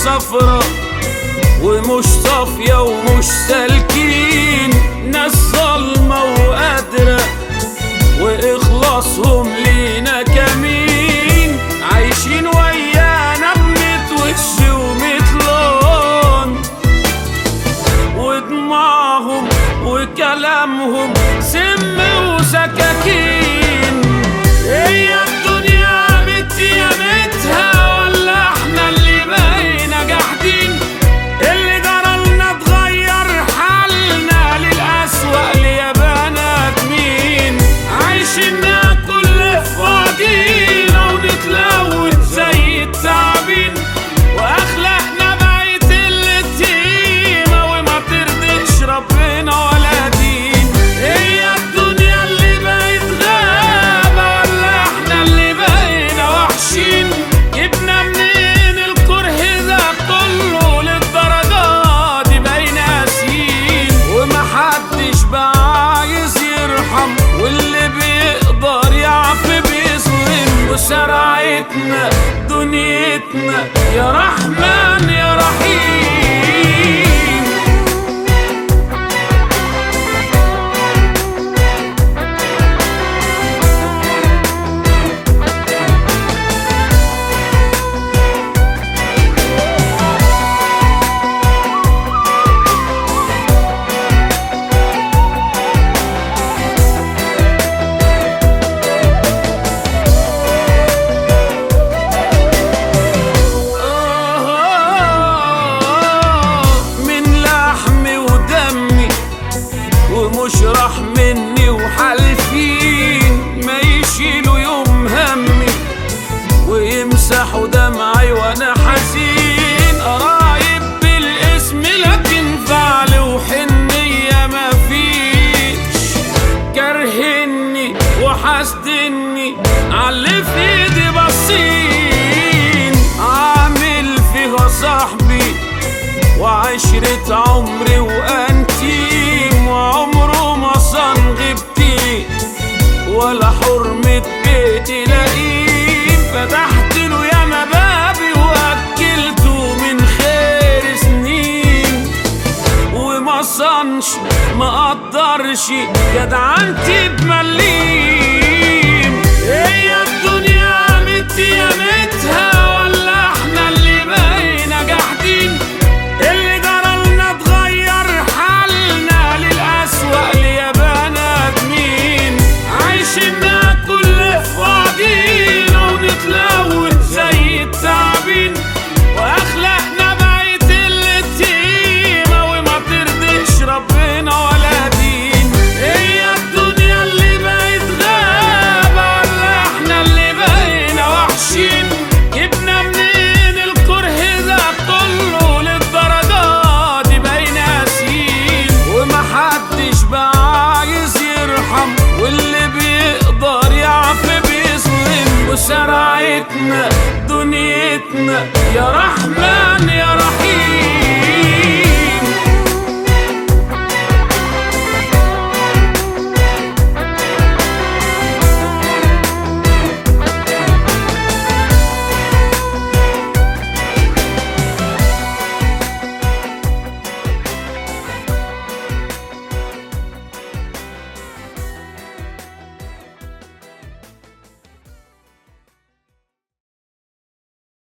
صفرة ومش صافية ومش سالكين ناس ظلمة وقادرة وإخلاصهم لينا كمين عايشين ويانا بمتوش ومتلون ودماغهم وكلامهم سم وسكاكين هي الدنيا بتيامتها ولا احنا اللي بقينا جاحدين اللي جرالنا اتغير حالنا للأسوأ ليا بنات مين عايشين ناكل في بعضينا ونتلوث زي التعابين واخلاقنا بقت التيمة وما ترضيش ربنا ولا دين هي الدنيا اللي بقت غابة ولا احنا اللي بقينا وحشين جبنا منين الكره ده كله للدرجة دي بقينا قاسيين ومحدش بقى عايز يرحم واللي بيقدر يعفي بيظلم وشرعتنا دنيتنا يا رحمن يا رحيم من لحمي ودمي ومش راح مني وحالفين ما يشيلوا يوم همي ويمسحوا دمعي وانا حزين قرايب بالاسم لكن فعل وحنية ما فيش كرهني وحسدني عاللي في ايدي بصين عامل فيها صاحبي وعشرة عمري وأنتيم وعمره ما صان غبتي ولا حرمة بيتي لئيم فتحت له ياما بابي وأكلته من خير سنين وما صنش ما قدرش جدعنتي بمليم هي الدنيا متيامين